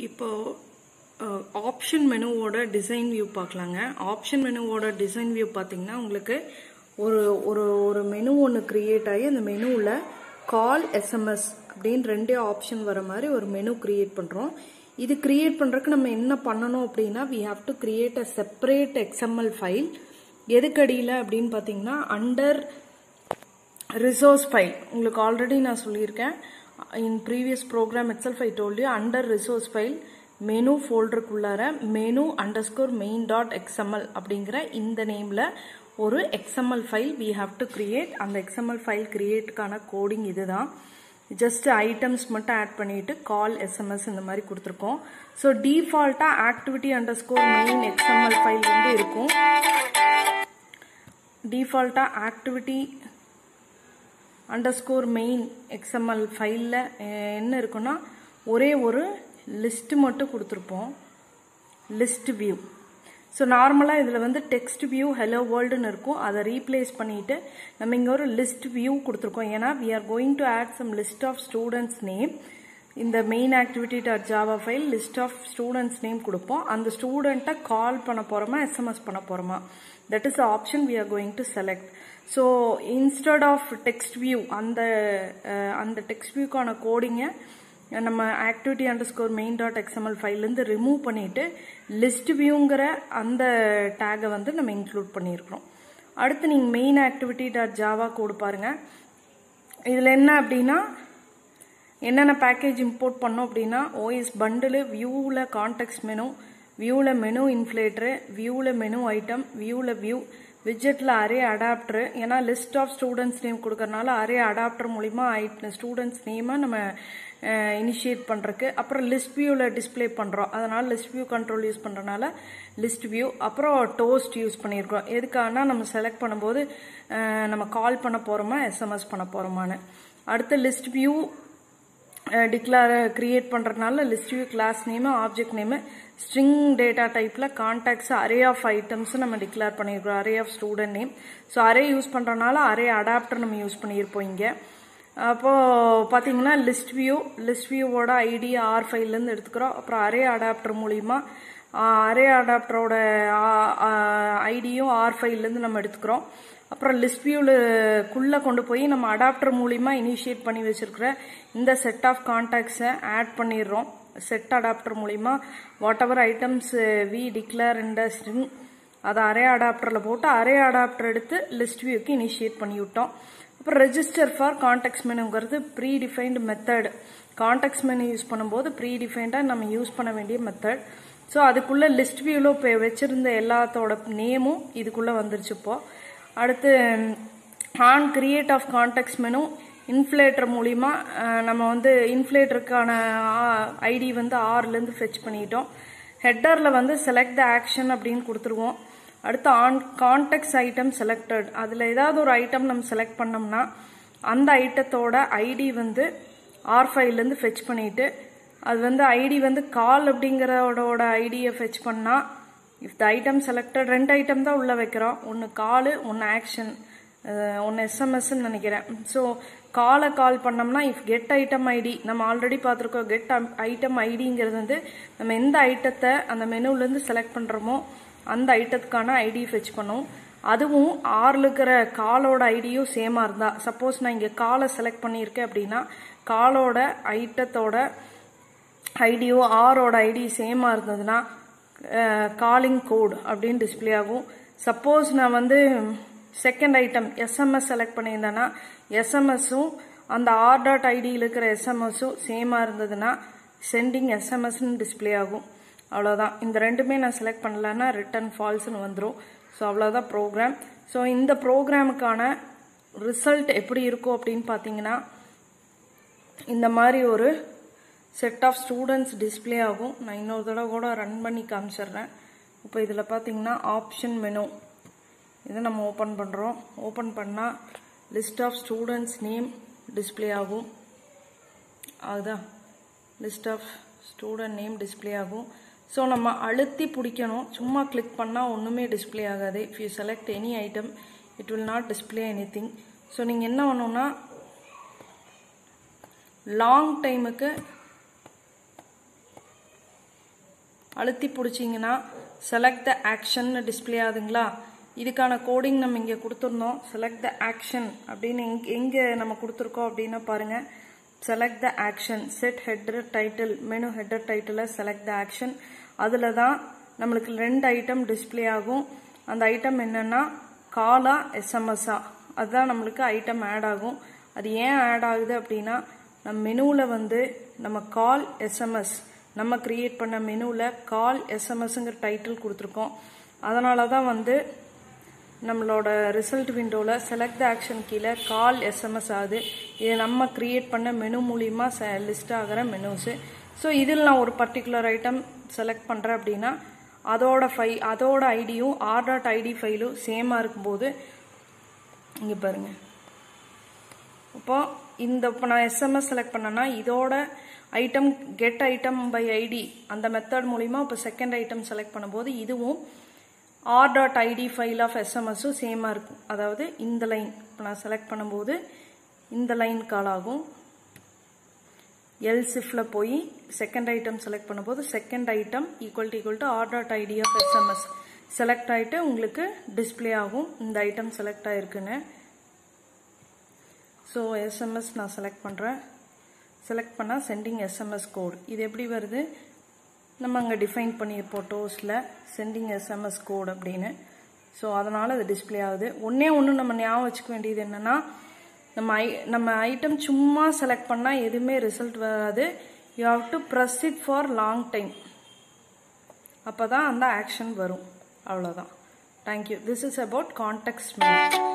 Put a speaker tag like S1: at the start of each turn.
S1: இப்போ ஆப்ஷன் மெனுவோட design view பார்க்கலாங்க ஆப்ஷன் மெனுவோட டிசைன் வியூ பார்த்தீங்கன்னா உங்களுக்கு ஒரு ஒரு ஒரு மெனு ஒன்று கிரியேட் ஆகி அந்த மெனுவில் கால் எஸ்எம்எஸ் அப்படின்னு ரெண்டே ஆப்ஷன் வர மாதிரி ஒரு மெனு கிரியேட் பண்ணுறோம் இது கிரியேட் பண்ணுறதுக்கு நம்ம என்ன பண்ணணும் அப்படின்னா we have to create a separate XML file எதுக்கடியில் அப்படின்னு பார்த்தீங்கன்னா அண்டர் ரிசோர்ஸ் ஃபைல் உங்களுக்கு ஆல்ரெடி நான் சொல்லியிருக்கேன் in previous program itself I told under resource file menu ஃபோல்டருக்குள்ளார menu underscore main dot XML அப்படிங்கிற இந்த நேமில் ஒரு XML file we have to create அந்த எக்ஸ்எம்எல் ஃபைல் கிரியேட்டுக்கான கோடிங் இதுதான் ஜஸ்ட் ஐட்டம்ஸ் மட்டும் ஆட் பண்ணிட்டு கால் எஸ்எம்எஸ் இந்த மாதிரி கொடுத்துருக்கோம் ஸோ டிஃபால்ட்டாக activity underscore main XML file வந்து இருக்கும் டிஃபால்ட்டாக ஆக்டிவிட்டி அண்டர்ஸ்கோர் மெயின் எக்ஸ்எம்எல் ஃபைலில் என்ன இருக்குன்னா ஒரே ஒரு லிஸ்ட் மட்டும் கொடுத்துருப்போம் லிஸ்ட் வியூ ஸோ நார்மலாக இதில் வந்து டெக்ஸ்ட் வியூ ஹலோ வேர்ல்டுன்னு இருக்கும் அதை ரீப்ளேஸ் பண்ணிட்டு நம்ம இங்கே ஒரு லிஸ்ட் வியூ கொடுத்துருக்கோம் ஏன்னா we are going to add some list of students name இந்த main activity dot Java file list of students name கொடுப்போம் அந்த ஸ்டூடெண்ட்டை கால் பண்ண போகிறோமா எஸ்எம்எஸ் பண்ண போகிறோமா that is option we are going to select so instead of text view அந்த அந்த டெக்ஸ்ட் வியூக்கான கோடிங்கை நம்ம activity underscore main dot XML ஃபைல்லேருந்து ரிமூவ் பண்ணிட்டு லிஸ்ட் வியூங்கிற அந்த டேகை வந்து நம்ம இன்க்ளூட் பண்ணியிருக்கிறோம் அடுத்து நீங்கள் main activity dot Java code பாருங்கள் இதில் என்ன அப்படின்னா என்னென்ன பேக்கேஜ் இம்போர்ட் பண்ணோம் அப்படின்னா ஓஎஸ் பண்டிலு வியூவில் கான்டெக்ட் மெனு வியூவில் மெனு இன்ஃப்ளேட்டரு வியூவில் மெனு ஐட்டம் வியூவில் வியூ விஜெட்டில் அரே அடாப்டரு ஏன்னா லிஸ்ட் ஆஃப் ஸ்டூடெண்ட்ஸ் நேம் கொடுக்கறனால அரே அடாப்டர் மூலிமா ஸ்டூடெண்ட்ஸ் நேமை நம்ம இனிஷியேட் பண்ணுறக்கு அப்புறம் லிஸ்ட் வியூவில் டிஸ்பிளே பண்ணுறோம் அதனால் லிஸ்ட் வியூ கண்ட்ரோல் யூஸ் பண்ணுறனால லிஸ்ட் வியூ அப்புறம் டோஸ்ட் யூஸ் பண்ணியிருக்கோம் எதுக்காகனா நம்ம செலக்ட் பண்ணும்போது நம்ம கால் பண்ண போகிறோமா எஸ்எம்எஸ் பண்ண போகிறோமான்னு அடுத்து லிஸ்ட் வியூ டிக்ளேர் கிரியேட் பண்ணுறதுனால list view class name object name string data டைப்பில் கான்டாக்ட்ஸ் அரே ஆஃப் ஐட்டம்ஸ் நம்ம டிக்ளேர் பண்ணியிருக்கிறோம் array of student name so array use பண்ணுறதுனால அரே அடாப்டர் நம்ம யூஸ் பண்ணியிருப்போம் இங்கே அப்போது பார்த்தீங்கன்னா லிஸ்ட் வியூ லிஸ்ட் வியூவோட ஐடி ஆர் ஃபைல்லேருந்து எடுத்துக்கிறோம் அப்புறம் அரே அடாப்டர் மூலிமா அரே அடாப்டரோட ஐடியும் ஆர் ஃபைல்லேருந்து நம்ம எடுத்துக்கிறோம் அப்புறம் லிஸ்ட் வியூலுக்குள்ளே கொண்டு போய் நம்ம அடாப்டர் மூலிமா இனிஷியேட் பண்ணி வச்சிருக்கிற இந்த செட் ஆஃப் கான்டாக்ட்ஸை ஆட் பண்ணிடுறோம் செட் அடாப்டர் மூலிமா whatever items we declare இந்த ஸ்ட்ரிங் அதை அரே அடாப்டரில் போட்டு அரே அடாப்டர் எடுத்து லிஸ்ட் வியூக்கு இனிஷியேட் பண்ணி விட்டோம் அப்புறம் ரெஜிஸ்டர் ஃபார் கான்டாக்ட்ஸ் மெனுங்கிறது predefined method contacts menu use பண்ணும்போது ப்ரீ டிஃபைன்டாக நம்ம யூஸ் பண்ண வேண்டிய மெத்தட் ஸோ அதுக்குள்ளே லிஸ்ட் வியூவில் இப்போ வச்சுருந்த எல்லாத்தோட நேமும் இதுக்குள்ளே வந்துருச்சு இப்போ அடுத்து on create of contacts menu inflater மூலிமா நம்ம வந்து இன்ஃப்ளேட்டருக்கான ஐடி வந்து ஆர்லேருந்து ஃபெச் பண்ணிட்டோம் ஹெட்டரில் வந்து செலக்ட் த ஆக்ஷன் அப்படின்னு கொடுத்துருவோம் அடுத்து ஆன் கான்டெக்ட்ஸ் ஐட்டம் செலக்டட் அதில் ஏதாவது ஒரு ஐட்டம் நம்ம செலக்ட் பண்ணோம்னா அந்த ஐட்டத்தோட ஐடி வந்து ஆர் ஃபைவ்லேருந்து ஃபெச் பண்ணிட்டு அது வந்து ஐடி வந்து கால் அப்படிங்கிறதோட ஐடியை ஃபெச் பண்ணால் இஃப் த ஐட்டம் செலக்டட் ரெண்டு ஐட்டம் தான் உள்ளே வைக்கிறோம் ஒன்று காலு ஒன்று ஆக்ஷன் ஒன்று எஸ்எம்எஸ்ன்னு நினைக்கிறேன் ஸோ காலை கால் பண்ணோம்னா இஃப் கெட் ஐட்டம் ஐடி நம்ம ஆல்ரெடி பார்த்துருக்கோம் கெட் ஐட்டம் ஐடிங்கிறது வந்து நம்ம எந்த ஐட்டத்தை அந்த மெனுலேருந்து செலக்ட் பண்ணுறோமோ அந்த ஐட்டத்துக்கான ஐடி ஃபெச் பண்ணும் அதுவும் ஆறில் இருக்கிற காலோட ஐடியும் சேமாக இருந்தால் சப்போஸ் நான் இங்கே காலை செலக்ட் பண்ணியிருக்கேன் அப்படின்னா காலோட ஐட்டத்தோட ஐடியோ ஆரோட ஐடி சேமாக இருந்ததுன்னா காலிங் கோட் அப்படின்னு டிஸ்பிளே ஆகும் சப்போஸ் நான் வந்து செகண்ட் ஐட்டம் எஸ்எம்எஸ் செலக்ட் பண்ணியிருந்தேன்னா எஸ்எம்எஸும் அந்த ஆர் டாட் ஐடியில் இருக்கிற எஸ்எம்எஸும் சேமாக இருந்ததுன்னா சென்டிங் எஸ்எம்எஸ்ன்னு டிஸ்பிளே ஆகும் அவ்வளோதான் இந்த ரெண்டுமே நான் செலக்ட் பண்ணலன்னா ரிட்டன் ஃபால்ஸ்னு வந்துடும் ஸோ அவ்வளோதான் ப்ரோக்ராம் ஸோ இந்த ப்ரோக்ராமுக்கான ரிசல்ட் எப்படி இருக்கும் அப்படின்னு பார்த்தீங்கன்னா இந்த மாதிரி ஒரு செட் ஆஃப் ஸ்டூடெண்ட்ஸ் டிஸ்பிளே ஆகும் நான் இன்னொரு தடவை கூட ரன் பண்ணி காமிச்சிடுறேன் இப்போ இதில் பார்த்தீங்கன்னா ஆப்ஷன் மெனு இதை நம்ம ஓப்பன் பண்ணுறோம் ஓப்பன் பண்ணால் list of students name display ஆகும் அதுதான் list of student name display ஆகும் ஸோ நம்ம அழுத்தி பிடிக்கணும் சும்மா கிளிக் பண்ணால் ஒன்றுமே டிஸ்பிளே ஆகாது if you select any item it will not display anything so நீங்கள் என்ன பண்ணணும்னா லாங் டைமுக்கு அழுத்தி பிடிச்சிங்கன்னா செலக்ட் த ஆக்ஷன் டிஸ்பிளே ஆகுதுங்களா இதுக்கான கோடிங் நம்ம இங்கே கொடுத்துருந்தோம் செலக்ட் த ஆக்ஷன் அப்படின்னு எங்க எங்கே நம்ம கொடுத்துருக்கோம் அப்படின்னா பாருங்க select the action set header title menu header title select the action அதில் தான் நம்மளுக்கு ரெண்டு ஐட்டம் டிஸ்பிளே ஆகும் அந்த ஐட்டம் என்னன்னா காலா எஸ்எம்எஸ்ஸா அதுதான் நம்மளுக்கு ஐட்டம் ஆட் ஆகும் அது ஏன் ஆட் ஆகுது அப்படின்னா நம்ம மெனுவில் வந்து நம்ம கால் எஸ்எம்எஸ் நம்ம கிரியேட் பண்ண மெனுவில் கால் எஸ்எம்எஸ்ங்கிற டைட்டில் கொடுத்துருக்கோம் அதனால தான் வந்து நம்மளோட ரிசல்ட் விண்டோவில் செலக்ட் த ஆக்ஷன் கீழே கால் எஸ்எம்எஸ் ஆகுது இது நம்ம கிரியேட் பண்ண மெனு மூலிமா லிஸ்ட் ஆகிற மெனுஸு ஸோ இதில் நான் ஒரு பர்டிகுலர் ஐட்டம் செலக்ட் பண்ணுறேன் அப்படின்னா அதோட ஃபை அதோட ஐடியும் ஆர் டாட் ஐடி ஃபைலும் சேமாக இருக்கும்போது இங்கே பாருங்கள் இப்போ இந்த இப்போ நான் எஸ்எம்எஸ் செலக்ட் பண்ணேன்னா இதோட item get item by ID அந்த மெத்தட் மூலிமா இப்போ செகண்ட் ஐட்டம் செலக்ட் பண்ணும்போது இதுவும் R dot ID file of எஸ்எம்எஸும் சேமாக இருக்கும் அதாவது இந்த லைன் இப்போ நான் செலக்ட் பண்ணும்போது இந்த லைன் கால் ஆகும் எல் சிஃப்டில் போய் செகண்ட் ஐட்டம் செலக்ட் பண்ணும்போது second item equal to equal to R dot ID of SMS select ஆகிட்டு உங்களுக்கு டிஸ்பிளே ஆகும் இந்த ஐட்டம் செலக்ட் ஆகிருக்குன்னு ஸோ எஸ்எம்எஸ் நான் செலக்ட் பண்ணுறேன் செலக்ட் பண்ணால் சென்டிங் எஸ்எம்எஸ் கோட் இது எப்படி வருது நம்ம அங்கே டிஃபைன் பண்ணியிருப்போம் டோஸில் சென்டிங் எஸ்எம்எஸ் கோட் அப்படின்னு ஸோ அதனால் அது டிஸ்பிளே ஆகுது ஒன்றே ஒன்று நம்ம ஞாபகம் வச்சுக்க வேண்டியது என்னென்னா நம்ம ஐ நம்ம ஐட்டம் சும்மா செலக்ட் பண்ணால் எதுவுமே ரிசல்ட் வராது you have to press it for long time அப்போ தான் அந்த ஆக்ஷன் வரும் அவ்வளோதான் thank you this is about contact menu